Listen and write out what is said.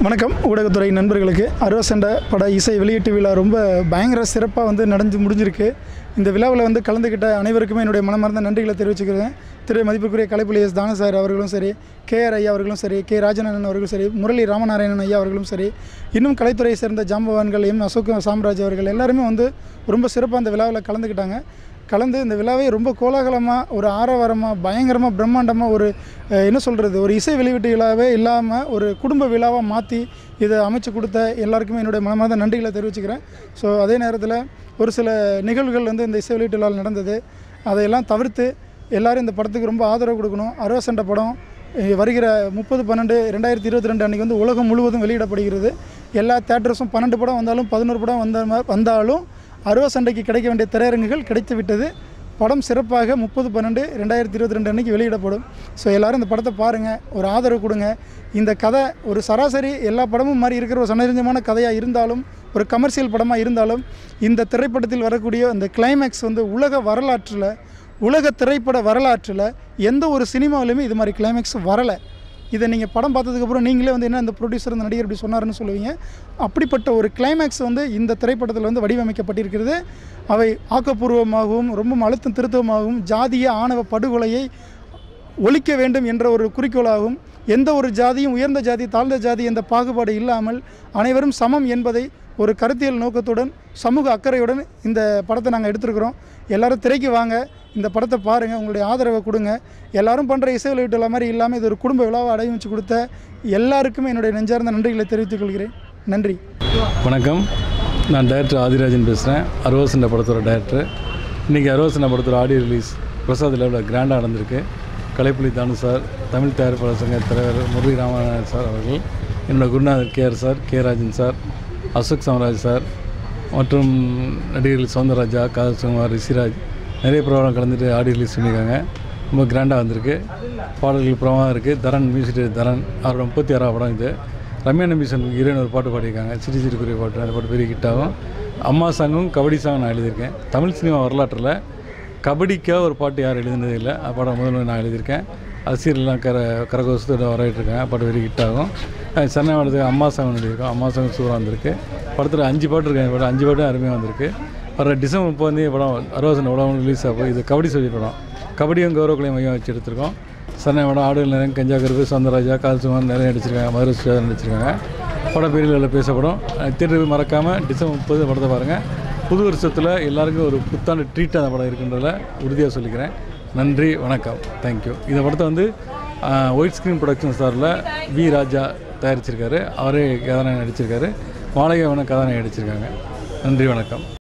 வணக்கம் ஊடகத்துறை நண்பர்களுக்கு அருவசண்ட பட இசை வெளியீட்டு விழா ரொம்ப பயங்கர சிறப்பாக வந்து நடந்து முடிஞ்சிருக்கு இந்த விழாவில் வந்து கலந்துக்கிட்ட அனைவருக்குமே என்னுடைய மனமார்ந்த நன்றிகளை தெரிவிச்சுக்கிறேன் திரு மதிப்புக்குரிய கலைப்புலி எஸ் தான சார் அவர்களும் சரி கே ஆர் ஐயா அவர்களும் சரி கே ராஜனன் அவர்களும் சரி முரளி ராமநாராயணன் ஐயா அவர்களும் சரி இன்னும் கலைத்துறையை சேர்ந்த ஜாம்பவான்கள் எம் அசோக் சாம்ராஜ் அவர்கள் எல்லாருமே வந்து ரொம்ப சிறப்பாக அந்த விழாவில் கலந்துக்கிட்டாங்க கலந்து இந்த விழாவை ரொம்ப கோலாகலமாக ஒரு ஆரவாரமாக பயங்கரமாக பிரம்மாண்டமாக ஒரு அஹ், என்ன சொல்கிறது ஒரு இசை வெளியீட்டு விழாவே இல்லாமல் ஒரு குடும்ப விழாவாக மாற்றி இதை அமைச்சு கொடுத்த எல்லாருக்குமே என்னுடைய மனமார்ந்த நன்றிகளை தெரிவிச்சுக்கிறேன் ஸோ அதே நேரத்தில் ஒரு சில நிகழ்வுகள் வந்து இந்த இசை வெளியீட்டு விழாவில் நடந்தது அதையெல்லாம் தவிர்த்து எல்லாரும் இந்த படத்துக்கு ரொம்ப ஆதரவு கொடுக்கணும் அறுவசண்ட படம் அஹ், வருகிற முப்பது பன்னெண்டு ரெண்டாயிரத்தி இருபத்தி ரெண்டு அன்றைக்கி வந்து உலகம் முழுவதும் வெளியிடப்படுகிறது எல்லா தேட்டர்ஸும் பன்னெண்டு படம் வந்தாலும் பதினோரு படம் வந்த மா- வந்தாலும் அறுவை சண்டைக்கு கிடைக்க வேண்டிய திரையரங்குகள் கிடைத்து விட்டது படம் சிறப்பாக முப்பது பன்னெண்டு ரெண்டாயிரத்தி இருபத்தி ரெண்டு அன்றைக்கி வெளியிடப்படும் ஸோ எல்லோரும் இந்த படத்தை பாருங்கள் ஒரு ஆதரவு கொடுங்க இந்த கதை ஒரு சராசரி எல்லா படமும் மாதிரி இருக்கிற ஒரு சன்னரிஞ்சமான கதையாக இருந்தாலும் ஒரு கமர்ஷியல் படமாக இருந்தாலும் இந்த திரைப்படத்தில் வரக்கூடிய அந்த கிளைமேக்ஸ் வந்து உலக வரலாற்றில் உலக திரைப்பட வரலாற்றில் எந்த ஒரு சினிமாவிலுமே இது மாதிரி கிளைமேக்ஸ் வரலை இதை நீங்கள் படம் பார்த்ததுக்கப்புறம் நீங்களே வந்து என்ன இந்த ப்ரொடியூசர் இந்த நடிகர் இப்படி சொன்னாருன்னு சொல்லுவீங்க அப்படிப்பட்ட ஒரு கிளைமேக்ஸ் வந்து இந்த திரைப்படத்தில் வந்து வடிவமைக்கப்பட்டிருக்கிறது அவை ஆக்கப்பூர்வமாகவும் ரொம்ப அழுத்தம் திருத்தமாகவும் ஜாதிய ஆணவ படுகொலையை ஒழிக்க வேண்டும் என்ற ஒரு குறிக்கோளாகும் எந்த ஒரு ஜாதியும் உயர்ந்த ஜாதி தாழ்ந்த ஜாதி என்ற பாகுபாடு இல்லாமல் அனைவரும் சமம் என்பதை ஒரு கருத்தியல் நோக்கத்துடன் சமூக அக்கறையுடன் இந்த படத்தை நாங்கள் எடுத்திருக்கிறோம் எல்லாரும் திரைக்கு வாங்க இந்த படத்தை பாருங்கள் உங்களுடைய ஆதரவை கொடுங்க எல்லாரும் பண்ணுற இசை வெளியீட்டு விழா மாதிரி இல்லாமல் இது ஒரு குடும்ப விழாவை அடைவச்சு கொடுத்த எல்லாருக்குமே என்னுடைய நெஞ்சார்ந்த நன்றிகளை தெரிவித்துக் கொள்கிறேன் நன்றி வணக்கம் நான் டைரக்டர் ஆதிராஜன் பேசுகிறேன் அறுவசண்ட படத்தோட டைரக்டர் இன்றைக்கி அறுவசண்ட படத்தோட ஆடியோ ரிலீஸ் பிரசாத் லெவலில் கிராண்டாக நடந்திருக்கு கலைப்புலி தானு சார் தமிழ் தயாரிப்பாளர் சங்க தலைவர் முரளி ராமநாதன் சார் அவர்கள் என்னோட குருநாதர் K R sir K Rajan sir Ashok Samraj sir மற்றும் நடிகர்கள் சௌந்தரராஜா காதல் சுகுமார் ரிஷிராஜ் நிறைய ப்ரோக்ராம் கலந்துட்டு ஆடியோ ரிலீஸ் பண்ணியிருக்காங்க ரொம்ப கிராண்டாக வந்திருக்கு பாடல்கள் புறமாக இருக்குது தரன் மியூசிக் தரன் அவரோட முப்பத்தி ஆறாவது படம் இது ரம்யா நம்பிசன் ஹீரோயின் ஒரு பாட்டு பாடியிருக்காங்க சிறு சிறுக்குரிய பாட்டு அந்த பாட்டு பெரிய ஹிட்டாகும் அம்மா சாங்கும் கபடி சாங் நான் எழுதியிருக்கேன் தமிழ் சினிமா வரலாற்றில் கபடிக்காக ஒரு பாட்டு யாரும் எழுதினதே இல்லை அந்த பாடம் முதல்ல நான் எழுதியிருக்கேன் அரசியல்லாம் கர கரகோசத்தோட வரவேற்றிருக்கேன் அந்த பாட்டு வெரி ஹிட் ஆகும் அஹ் சென்னை மாவட்டத்துக்கு அம்மா சாங் எழுதியிருக்கோம் அம்மா சாங் சூப்பராக வந்திருக்கு படத்தில் அஞ்சு பாட்டு இருக்கு படம் அஞ்சு பாட்டும் அருமையாக வந்திருக்கு வர டிசம்பர் முப்பது படம் அறுபது உலகம் ரிலீஸ் ஆகும் இது கபடி சொல்லி படம் கபடியும் கௌரவக்கலை மையம் வச்சு எடுத்திருக்கோம் சென்னை படம் ஆடுகள் நிறைய கஞ்சா கருப்பு சௌந்தரராஜா கால்சுமார் நிறைய நடிச்சிருக்காங்க மதுரை சுஜாதா நடிச்சிருக்காங்க படம் பெரிய லெவலில் பேசப்படும் தேட்டருக்கு மறக்காமல் டிசம்பர் முப்பது படத்தை பாருங்கள் புது வருஷத்தில் எல்லாருக்கும் ஒரு புத்தாண்டு ட்ரீட் அந்த படம் இருக்குன்றதில் உறுதியாக சொல்லிக்கிறேன் நன்றி வணக்கம் தேங்க்யூ இந்த படத்தை வந்து ஒயிட் ஸ்க்ரீன் ப்ரொடக்ஷன் ஸ்டாரில் வி ராஜா தயாரிச்சிருக்காரு அவரே கதாநாயகன் நடிச்சிருக்காரு மாளிகை கதாநாயகன் நடிச்சிருக்காங்க நன்றி வணக்கம்